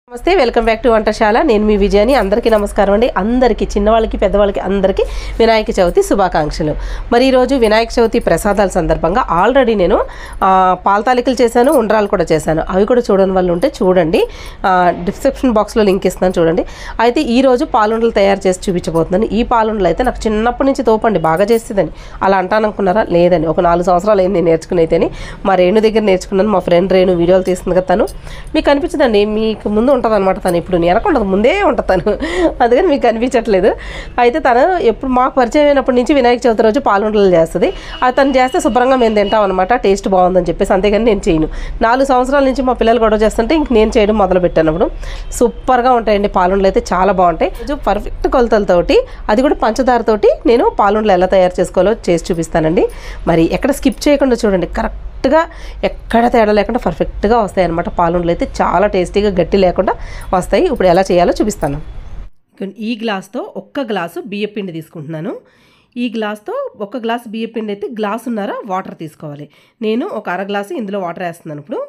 నమస్తే welcome back to వంటశాల నేను మీ విజయాని అందరికీ నమస్కారం అండి అందరికీ చిన్నవాళ్ళకి పెద్దవాళ్ళకి అందరికీ వినాయక చవితి శుభాకాంక్షలు మరి ఈరోజు వినాయక చవితి ప్రసాదాల సందర్భంగా ఆల్రెడీ నేను ఆ, పాల తాలికలు చేశాను ఉండ్రాలు కూడా చేశాను అవి కూడా చూడని వాళ్ళు ఉంటే చూడండి ఆ, డిస్క్రిప్షన్ బాక్స్లో లింక్ ఇస్తున్నాను చూడండి అయితే ఈరోజు పాలుండలు తయారు చేసి చూపించబోతున్నాను ఈ పాలుండలు అయితే నాకు చిన్నప్పటి నుంచి తోపండి బాగా చేసేదని అలా అంటాననుకున్నారా లేదని ఒక నాలుగు సంవత్సరాలు అయింది నేను నేర్చుకుని అయితేని మా రేణు దగ్గర నేర్చుకున్నాను మా ఫ్రెండ్ రేణు వీడియోలు తీస్తుంది కదా తను మీకు కనిపించదండి మీకు ముందు ఉంటుంది అనమాట తను ఇప్పుడు నేను ఉండదు ముందే ఉంటుంది తను అందుకని మీకు కనిపించట్లేదు అయితే తను ఎప్పుడు మాకు పరిచయం అయినప్పటి నుంచి వినాయక చవితి రోజు పాలుండలు చేస్తుంది అది తను చేస్తే శుభ్రంగా మేము తింటాం అనమాట టేస్ట్ బాగుందని చెప్పేసి అంతేగాని నేను చేయను నాలుగు సంవత్సరాల నుంచి మా పిల్లలు గొడవ చేస్తుంటే ఇంక నేను చేయడం మొదలు పెట్టాను అప్పుడు సూపర్గా ఉంటాయండి పాలుండలు అయితే చాలా బాగుంటాయి కొంచెం పర్ఫెక్ట్ కొలతలతోటి అది కూడా పంచదారతోటి నేను పాలుండలు ఎలా తయారు చేసుకోవాలో చేసి చూపిస్తానండి మరి ఎక్కడ స్కిప్ చేయకుండా చూడండి కరెక్ట్ కరెక్ట్గా ఎక్కడ తేడా లేకుండా పర్ఫెక్ట్గా వస్తాయి అనమాట పాలుండలు అయితే చాలా టేస్టీగా గట్టి లేకుండా వస్తాయి ఇప్పుడు ఎలా చేయాలో చూపిస్తాను ఈ గ్లాస్తో ఒక్క గ్లాసు బియ్య పిండి తీసుకుంటున్నాను ఈ గ్లాస్తో ఒక గ్లాస్ బియ్య పిండి అయితే గ్లాసున్నర వాటర్ తీసుకోవాలి నేను ఒక అర గ్లాసు ఇందులో వాటర్ వేస్తున్నాను ఇప్పుడు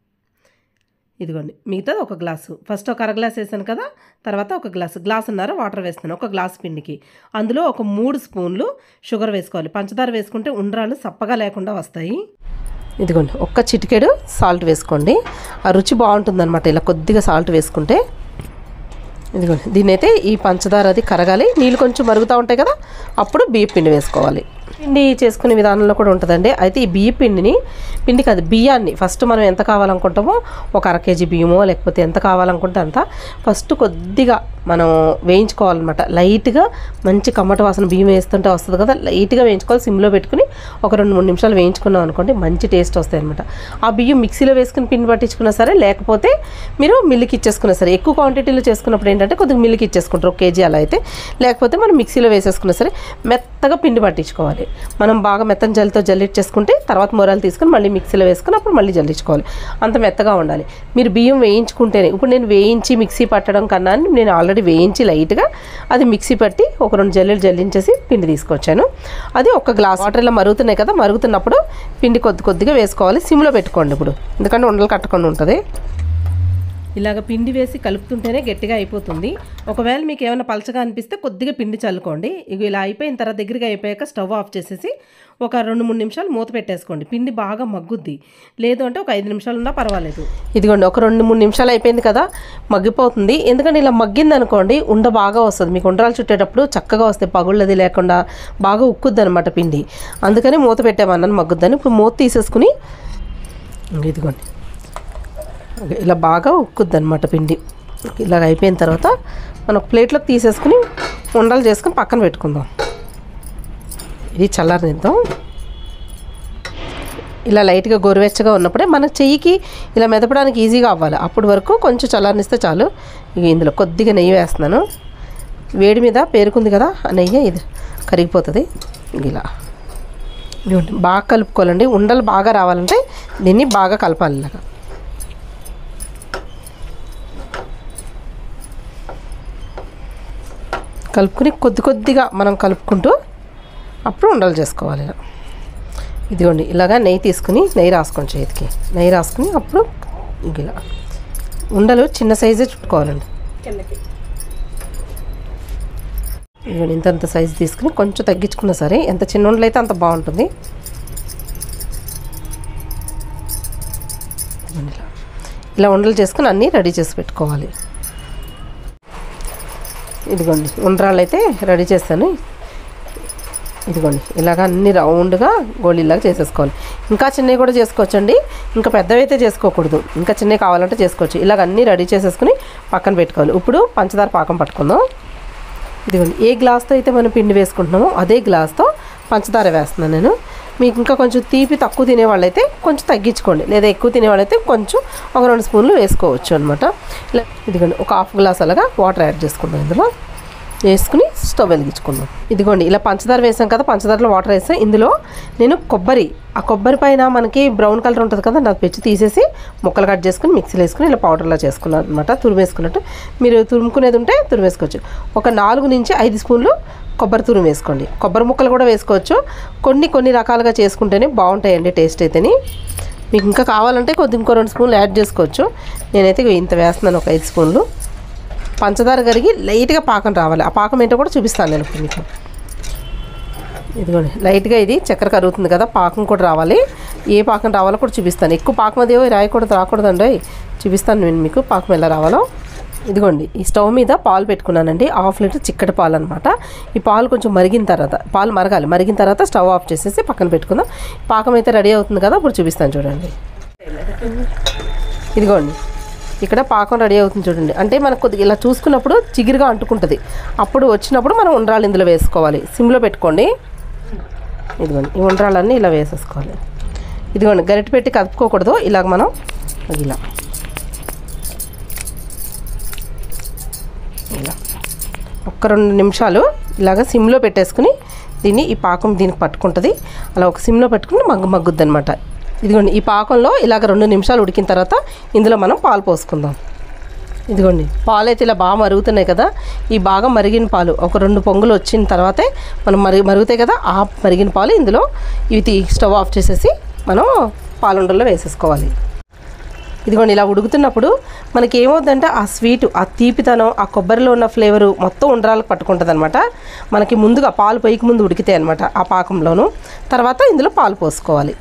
ఇదిగోండి మిగతాది ఒక గ్లాసు ఫస్ట్ ఒక అర గ్లాస్ వేసాను కదా తర్వాత ఒక గ్లాసు గ్లాసున్నర వాటర్ వేస్తున్నాను ఒక గ్లాస్ పిండికి అందులో ఒక మూడు స్పూన్లు షుగర్ వేసుకోవాలి పంచదార వేసుకుంటే ఉండ్రాలు సప్పగా లేకుండా వస్తాయి ఇదిగోండి ఒక్క చిటికెడు సాల్ట్ వేసుకోండి ఆ రుచి బాగుంటుందన్నమాట ఇలా కొద్దిగా సాల్ట్ వేసుకుంటే ఇదిగోండి దీన్ని అయితే ఈ పంచదార అది కరగాలి నీళ్ళు కొంచెం మరుగుతూ ఉంటాయి కదా అప్పుడు బియ్య పిండి వేసుకోవాలి పిండి చేసుకునే విధానంలో కూడా ఉంటుందండి అయితే ఈ బియ్య పిండిని పిండి కాదు బియ్యాన్ని ఫస్ట్ మనం ఎంత కావాలనుకుంటామో ఒక అర కేజీ బియ్యమో లేకపోతే ఎంత కావాలనుకుంటే అంత ఫస్ట్ కొద్దిగా మనం వేయించుకోవాలన్నమాట లైట్గా మంచి కమ్మట వాసన బియ్యం వేస్తుంటే వస్తుంది కదా లైట్గా వేయించుకోవాలి సిమ్లో పెట్టుకుని ఒక రెండు మూడు నిమిషాలు వేయించుకున్నాం అనుకోండి మంచి టేస్ట్ వస్తాయి అనమాట ఆ బియ్యం మిక్సీలో వేసుకుని పిండి పట్టించుకున్నా సరే లేకపోతే మీరు మిల్లుకి ఇచ్చేసుకున్నా సరే ఎక్కువ క్వాంటిటీలో చేసుకున్నప్పుడు ఏంటంటే కొద్దిగా మిల్లుకి ఇచ్చేసుకుంటారు ఒక కేజీ అలా అయితే లేకపోతే మనం మిక్సీలో వేసేసుకున్నా సరే మెత్తగా పిండి పట్టించుకోవాలి మనం బాగా మెత్తని జల్లితో జల్లిచ్చేసుకుంటే తర్వాత మొరాలు తీసుకుని మళ్ళీ మిక్సీలో వేసుకుని అప్పుడు మళ్ళీ జల్లించుకోవాలి అంత మెత్తగా ఉండాలి మీరు బియ్యం వేయించుకుంటేనే ఇప్పుడు నేను వేయించి మిక్సీ పట్టడం కన్నా నేను ఆల్రెడీ వేయించి లైట్గా అది మిక్సీ పట్టి ఒక రెండు జల్లీలు జల్లించేసి పిండి తీసుకొచ్చాను అది ఒక గ్లాస్ వాటర్ ఇలా మరుగుతున్నాయి కదా మరుగుతున్నప్పుడు పిండి కొద్ది కొద్దిగా వేసుకోవాలి సిమ్లో పెట్టుకోండి ఇప్పుడు ఎందుకంటే ఉండలు కట్టకుండా ఉంటుంది ఇలాగ పిండి వేసి కలుపుతుంటేనే గట్టిగా అయిపోతుంది ఒకవేళ మీకు ఏమైనా పలచగా అనిపిస్తే కొద్దిగా పిండి చల్లుకోండి ఇక ఇలా అయిపోయిన తర్వాత దగ్గరగా అయిపోయాక స్టవ్ ఆఫ్ చేసేసి ఒక రెండు మూడు నిమిషాలు మూత పెట్టేసుకోండి పిండి బాగా మగ్గుద్ది లేదు అంటే ఒక ఐదు నిమిషాలు ఉన్నా పర్వాలేదు ఇదిగోండి ఒక రెండు మూడు నిమిషాలు అయిపోయింది కదా మగ్గిపోతుంది ఎందుకంటే ఇలా మగ్గింది అనుకోండి ఉండ బాగా వస్తుంది మీకు ఉండ్రాలు చుట్టేటప్పుడు చక్కగా వస్తాయి పగుళ్ళది లేకుండా బాగా ఉక్కుద్ది అనమాట పిండి అందుకని మూత పెట్టామన్నాను మగ్గుద్దని ఇప్పుడు మూత తీసేసుకుని ఇదిగోండి ఇలా బాగా ఉక్కుద్ది అనమాట పిండి ఇలాగ అయిపోయిన తర్వాత మనం ఒక ప్లేట్లోకి తీసేసుకుని ఉండలు చేసుకుని పక్కన పెట్టుకుందాం ఇది చల్లారనిద్దాం ఇలా లైట్గా గోరువెచ్చగా ఉన్నప్పుడే మన చెయ్యికి ఇలా మెదపడానికి ఈజీగా అవ్వాలి అప్పటి వరకు కొంచెం చల్లారనిస్తే చాలు ఇక ఇందులో కొద్దిగా నెయ్యి వేస్తున్నాను వేడి మీద పేరుకుంది కదా ఆ నెయ్యి ఇది కరిగిపోతుంది ఇలా ఇదిగోండి బాగా కలుపుకోవాలండి ఉండలు బాగా రావాలంటే దీన్ని బాగా కలపాలి ఇలాగా కలుపుకుని కొద్ది కొద్దిగా మనం కలుపుకుంటూ అప్పుడు ఉండలు చేసుకోవాలి ఇలా ఇదిగోండి ఇలాగా నెయ్యి తీసుకుని నెయ్యి రాసుకోండి చేతికి నెయ్యి రాసుకుని అప్పుడు ఇంక ఇలా ఉండలు చిన్న సైజే చుట్టుకోవాలండి ఇదిగోండి ఇంతంత సైజు తీసుకుని కొంచెం తగ్గించుకున్నా సరే ఎంత చిన్న ఉండలు అయితే అంత బాగుంటుంది ఇదిగోండి ఇలా ఇలా ఉండలు చేసుకుని అన్నీ రెడీ చేసి పెట్టుకోవాలి ఇదిగోండి ఉండ్రాళ్ళు అయితే రెడీ చేస్తాను ఇదిగోండి ఇలాగ అన్ని రౌండ్గా గోళీలాగా చేసేసుకోవాలి ఇంకా చిన్నవి కూడా చేసుకోవచ్చండి ఇంకా పెద్దవి అయితే చేసుకోకూడదు ఇంకా చిన్నవి కావాలంటే చేసుకోవచ్చు ఇలాగ అన్నీ రెడీ చేసేసుకుని పక్కన పెట్టుకోవాలి ఇప్పుడు పంచదార పాకం పట్టుకుందాం ఇదిగోండి ఏ గ్లాస్తో అయితే మనం పిండి వేసుకుంటున్నామో అదే గ్లాస్తో పంచదార వేస్తున్నాను నేను మీకు ఇంకా కొంచెం తీపి తక్కువ తినేవాళ్ళైతే కొంచెం తగ్గించుకోండి లేదా ఎక్కువ తినేవాళ్ళైతే కొంచెం ఒక రెండు స్పూన్లు వేసుకోవచ్చు అనమాట ఇలా ఇదిగోండి ఒక హాఫ్ గ్లాస్ అలాగా వాటర్ యాడ్ చేసుకుందాం ఇందులో వేసుకుని స్టవ్ వెలిగించుకుందాం ఇదిగోండి ఇలా పంచదార వేసాం కదా పంచదారలో వాటర్ వేసాం ఇందులో నేను కొబ్బరి ఆ కొబ్బరి పైన మనకి బ్రౌన్ కలర్ ఉంటుంది కదా నాకు పెంచి తీసేసి ముక్కలు కట్ చేసుకుని మిక్సీలో వేసుకుని ఇలా పౌడర్లా చేసుకున్నాను అనమాట తురిమేసుకున్నట్టు మీరు తురుముకునేది ఉంటే తురిమేసుకోవచ్చు ఒక నాలుగు నుంచి ఐదు స్పూన్లు కొబ్బరి తురుము వేసుకోండి కొబ్బరి ముక్కలు కూడా వేసుకోవచ్చు కొన్ని కొన్ని రకాలుగా చేసుకుంటేనే బాగుంటాయండి టేస్ట్ అయితేని మీకు ఇంకా కావాలంటే కొద్ది ఇంకో రెండు స్పూన్లు యాడ్ చేసుకోవచ్చు నేనైతే ఇగో ఇంత వేస్తున్నాను ఒక ఐదు స్పూన్లు పంచదార కరిగి లైట్గా పాకం రావాలి ఆ పాకం ఏంటో కూడా చూపిస్తాను నేను ఇప్పుడు మీకు ఇదిగోండి లైట్గా ఇది చక్కెర కరుగుతుంది కదా పాకం కూడా రావాలి ఏ పాకం రావాలో కూడా చూపిస్తాను ఎక్కువ పాకం అదేవో రాయకూడదు రాకూడదండి చూపిస్తాను నేను మీకు పాకం ఎలా రావాలో ఇదిగోండి ఈ స్టవ్ మీద పాలు పెట్టుకున్నానండి హాఫ్ లీటర్ చిక్కటి పాలు అనమాట ఈ పాలు కొంచెం మరిగిన తర్వాత పాలు మరగాలి మరిగిన తర్వాత స్టవ్ ఆఫ్ చేసేసి పక్కన పెట్టుకుందాం పాకం అయితే రెడీ అవుతుంది కదా ఇప్పుడు చూపిస్తాను చూడండి ఇదిగోండి ఇక్కడ పాకం రెడీ అవుతుంది చూడండి అంటే మనకు కొద్దిగా ఇలా చూసుకున్నప్పుడు చిగిరిగా అంటుకుంటుంది అప్పుడు వచ్చినప్పుడు మనం ఉండ్రాలు ఇందులో వేసుకోవాలి సిమ్లో పెట్టుకోండి ఇదిగోండి ఈ ఉండ్రాలన్నీ ఇలా వేసేసుకోవాలి ఇదిగోండి గరిటె పెట్టి కదుపుకోకూడదు ఇలాగ మనం ఇలా ఇలా ఒక్క రెండు నిమిషాలు ఇలాగ సిమ్లో పెట్టేసుకుని దీన్ని ఈ పాకం దీనికి పట్టుకుంటుంది అలా ఒక సిమ్లో పెట్టుకుని మగ్గు మగ్గుద్ది అనమాట ఇదిగోండి ఈ పాకంలో ఇలాగ రెండు నిమిషాలు ఉడికిన తర్వాత ఇందులో మనం పాలు పోసుకుందాం ఇదిగోండి పాలు అయితే ఇలా బాగా మరుగుతున్నాయి కదా ఈ బాగా మరిగిన పాలు ఒక రెండు పొంగులు వచ్చిన తర్వాతే మనం మరుగు మరుగుతాయి కదా ఆ మరిగిన పాలు ఇందులో ఇవి తీ స్టవ్ ఆఫ్ చేసేసి మనం పాలుండల్లో వేసేసుకోవాలి ఇదిగోండి ఇలా ఉడుకుతున్నప్పుడు మనకి ఏమవుతుందంటే ఆ స్వీటు ఆ తీపితనం ఆ కొబ్బరిలో ఉన్న ఫ్లేవరు మొత్తం ఉండ్రాలకు పట్టుకుంటుంది అనమాట మనకి ముందుగా పాలు పొయ్యికి ముందు ఉడికితే అనమాట ఆ పాకంలోను తర్వాత ఇందులో పాలు పోసుకోవాలి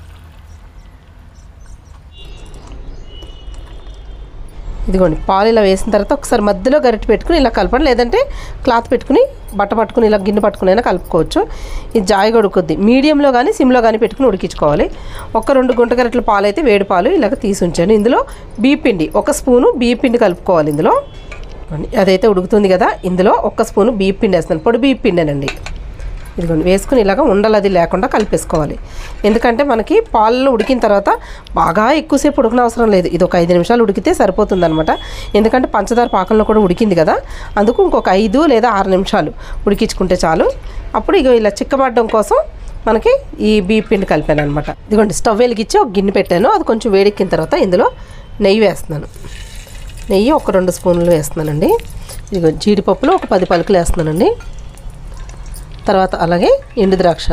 ఇదిగోండి పాలు ఇలా వేసిన తర్వాత ఒకసారి మధ్యలో గరిటె పెట్టుకుని ఇలా కలపండి లేదంటే క్లాత్ పెట్టుకుని బట్ట పట్టుకుని ఇలా గిన్నె పట్టుకుని అయినా కలుపుకోవచ్చు ఇది జాయిగా ఉడుకుద్ది మీడియంలో కానీ సిమ్లో కానీ పెట్టుకుని ఉడికించుకోవాలి ఒక రెండు గుంట గరిటెల పాలు అయితే వేడి పాలు ఇలాగ తీసి ఉంచాను ఇందులో బియ్య పిండి ఒక స్పూను బియ్య పిండి కలుపుకోవాలి ఇందులో అదైతే ఉడుకుతుంది కదా ఇందులో ఒక స్పూను బియ్య పిండి వేస్తాను పొడి బియ్య పిండేనండి ఇదిగోండి వేసుకుని ఇలాగ ఉండలు అది లేకుండా కలిపేసుకోవాలి ఎందుకంటే మనకి పాలలో ఉడికిన తర్వాత బాగా ఎక్కువసేపు ఉడకన అవసరం లేదు ఇది ఒక ఐదు నిమిషాలు ఉడికితే సరిపోతుంది అనమాట ఎందుకంటే పంచదార పాకంలో కూడా ఉడికింది కదా అందుకు ఇంకొక ఐదు లేదా ఆరు నిమిషాలు ఉడికించుకుంటే చాలు అప్పుడు ఇక ఇలా చిక్కబడడం కోసం మనకి ఈ బీప్ పిండి కలిపాను అనమాట ఇదిగోండి స్టవ్ వెలిగించి ఒక గిన్నె పెట్టాను అది కొంచెం వేడెక్కిన తర్వాత ఇందులో నెయ్యి వేస్తున్నాను నెయ్యి ఒక రెండు స్పూన్లు వేస్తున్నానండి ఇదిగో జీడిపప్పులు ఒక పది పలుకులు వేస్తున్నానండి తర్వాత అలాగే ఎండు ద్రాక్ష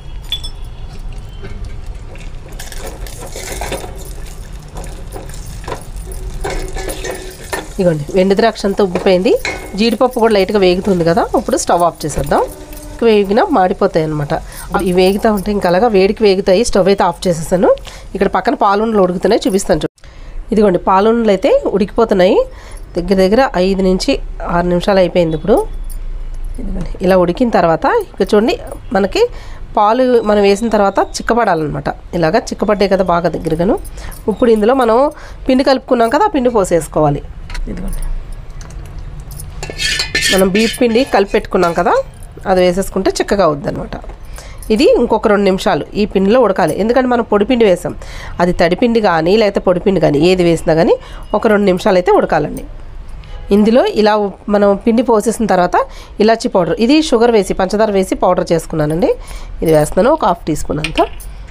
ఇదిగోండి ఎండు ద్రాక్ష అంతా ఉబ్బిపోయింది జీడిపప్పు కూడా లైట్గా వేగుతుంది కదా ఇప్పుడు స్టవ్ ఆఫ్ చేసేద్దాం వేగినా మాడిపోతాయి అనమాట ఇవి వేగుతూ ఉంటే ఇంకా అలాగా వేడికి వేగుతాయి స్టవ్ అయితే ఆఫ్ చేసేసాను ఇక్కడ పక్కన పాలుండలు ఉడుకుతున్నాయి చూపిస్తాను చూ ఇదిగోండి పాలుండలు అయితే ఉడికిపోతున్నాయి దగ్గర దగ్గర ఐదు నుంచి ఆరు నిమిషాలు అయిపోయింది ఇప్పుడు ఇదిగోండి ఇలా ఉడికిన తర్వాత ఇక చూడండి మనకి పాలు మనం వేసిన తర్వాత చిక్కబడాలన్నమాట ఇలాగా చిక్కబడ్డాయి కదా బాగా దగ్గరగాను ఇప్పుడు ఇందులో మనం పిండి కలుపుకున్నాం కదా ఆ పిండి పోసేసుకోవాలి ఇదిగోండి మనం బీఫ్ పిండి కలిపి పెట్టుకున్నాం కదా అది వేసేసుకుంటే చిక్కగా అవుద్ది అనమాట ఇది ఇంకొక రెండు నిమిషాలు ఈ పిండిలో ఉడకాలి ఎందుకంటే మనం పొడిపిండి వేసాం అది తడిపిండి కానీ లేకపోతే పొడిపిండి కానీ ఏది వేసినా కానీ ఒక రెండు నిమిషాలు అయితే ఉడకాలండి ఇందులో ఇలా మనం పిండి పోసేసిన తర్వాత ఇలాచి పౌడర్ ఇది షుగర్ వేసి పంచదార వేసి పౌడర్ చేసుకున్నానండి ఇది వేస్తున్నాను ఒక హాఫ్ టీ స్పూన్ అంతా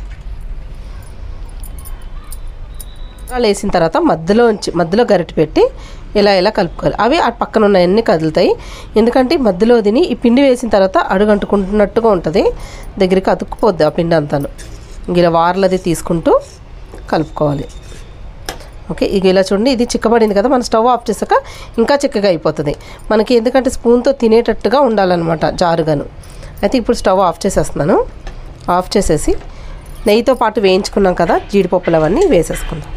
అలా వేసిన తర్వాత మధ్యలో ఉంచి మధ్యలో గరిటె పెట్టి ఇలా ఇలా కలుపుకోవాలి అవి ఆ పక్కన ఉన్నవన్నీ కదులుతాయి ఎందుకంటే మధ్యలో తిని ఈ పిండి వేసిన తర్వాత అడుగంటుకుంటున్నట్టుగా ఉంటుంది దగ్గరికి అతుక్కుపోద్ది ఆ పిండి అంతాను ఇలా వారలది తీసుకుంటూ కలుపుకోవాలి ఓకే ఇక ఇలా చూడండి ఇది చిక్కబడింది కదా మనం స్టవ్ ఆఫ్ చేసాక ఇంకా చిక్కగా అయిపోతుంది మనకి ఎందుకంటే స్పూన్తో తినేటట్టుగా ఉండాలన్నమాట జారుగాను అయితే ఇప్పుడు స్టవ్ ఆఫ్ చేసేస్తున్నాను ఆఫ్ చేసేసి నెయ్యితో పాటు వేయించుకున్నాం కదా జీడిపప్పులు అవన్నీ వేసేసుకుందాం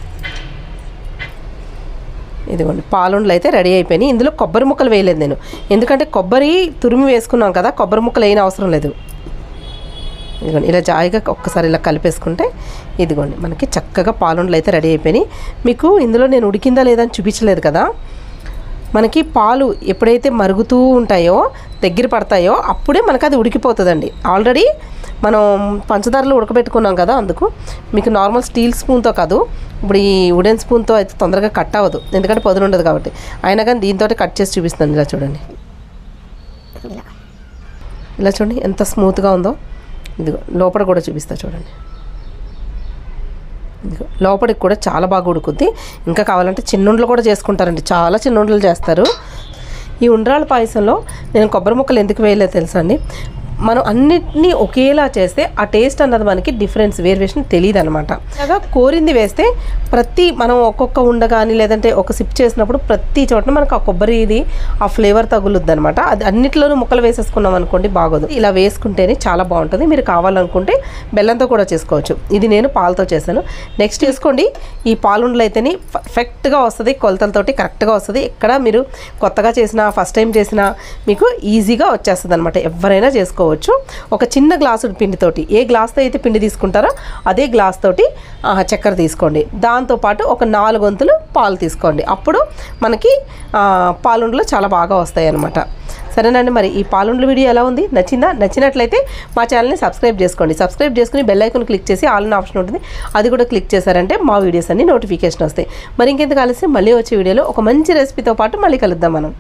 ఇదిగోండి పాలుండలు అయితే రెడీ అయిపోయినాయి ఇందులో కొబ్బరి ముక్కలు వేయలేదు నేను ఎందుకంటే కొబ్బరి తురిమి వేసుకున్నాం కదా కొబ్బరి ముక్కలు వేయని అవసరం లేదు ఇదిగోండి ఇలా జాయిగా ఒక్కసారి ఇలా కలిపేసుకుంటే ఇదిగోండి మనకి చక్కగా పాలుండలు అయితే రెడీ అయిపోయినాయి మీకు ఇందులో నేను ఉడికిందా లేదా అని చూపించలేదు కదా మనకి పాలు ఎప్పుడైతే మరుగుతూ ఉంటాయో దగ్గర పడతాయో అప్పుడే మనకు అది ఉడికిపోతుందండి ఆల్రెడీ మనం పంచదారలో ఉడకబెట్టుకున్నాం కదా అందుకు మీకు నార్మల్ స్టీల్ స్పూన్తో కాదు ఇప్పుడు ఈ వుడెన్ స్పూన్తో అయితే తొందరగా కట్ అవ్వదు ఎందుకంటే పదును ఉండదు కాబట్టి అయినా కానీ దీంతో కట్ చేసి చూపిస్తాను ఇలా చూడండి ఇలా చూడండి ఎంత స్మూత్గా ఉందో ఇదిగో లోపల కూడా చూపిస్తా చూడండి ఇదిగో లోపలికి కూడా చాలా బాగా ఉడుకుద్ది ఇంకా కావాలంటే చిన్నుండలు కూడా చేసుకుంటారండి చాలా చిన్నుండలు చేస్తారు ఈ ఉండ్రాల పాయసంలో నేను కొబ్బరి ముక్కలు ఎందుకు వేయలేదు తెలుసా అండి మనం అన్నిటినీ ఒకేలా చేస్తే ఆ టేస్ట్ అన్నది మనకి డిఫరెన్స్ వేరియేషన్ తెలియదు అనమాట అలాగా కోరింది వేస్తే ప్రతి మనం ఒక్కొక్క ఉండ కానీ లేదంటే ఒక సిప్ చేసినప్పుడు ప్రతి చోట మనకు ఆ కొబ్బరి ఇది ఆ ఫ్లేవర్ తగులుద్ది అనమాట అది అన్నిట్లోనూ ముక్కలు వేసేసుకున్నాం అనుకోండి బాగోదు ఇలా వేసుకుంటేనే చాలా బాగుంటుంది మీరు కావాలనుకుంటే బెల్లంతో కూడా చేసుకోవచ్చు ఇది నేను పాలతో చేశాను నెక్స్ట్ వేసుకోండి ఈ పాలుండలు అయితేనే పర్ఫెక్ట్గా వస్తుంది కొలతలతోటి కరెక్ట్గా వస్తుంది ఎక్కడ మీరు కొత్తగా చేసినా ఫస్ట్ టైం చేసినా మీకు ఈజీగా వచ్చేస్తుంది అనమాట ఎవరైనా చేసుకోవచ్చు ఒక చిన్న గ్లాసు పిండితోటి ఏ గ్లాస్తో అయితే పిండి తీసుకుంటారో అదే గ్లాస్ తోటి ఆ, చక్కెర తీసుకోండి దాంతోపాటు ఒక నాలుగు వంతులు పాలు తీసుకోండి అప్పుడు మనకి ఆ, పాలుండలు చాలా బాగా వస్తాయి అన్నమాట సరేనండి మరి ఈ పాలుండ్ల వీడియో ఎలా ఉంది నచ్చిందా నచ్చినట్లయితే మా ఛానల్ని సబ్స్క్రైబ్ చేసుకోండి సబ్స్క్రైబ్ చేసుకుని బెల్ ఐకాన్ క్లిక్ చేసి ఆల్ అనే ఆప్షన్ ఉంటుంది అది కూడా క్లిక్ చేశారంటే మా వీడియోస్ అన్ని నోటిఫికేషన్ వస్తాయి మరి ఇంకెందుకు కలిసి మళ్ళీ వచ్చే వీడియోలో ఒక మంచి రెసిపీతో పాటు మళ్ళీ కలుద్దాం మనం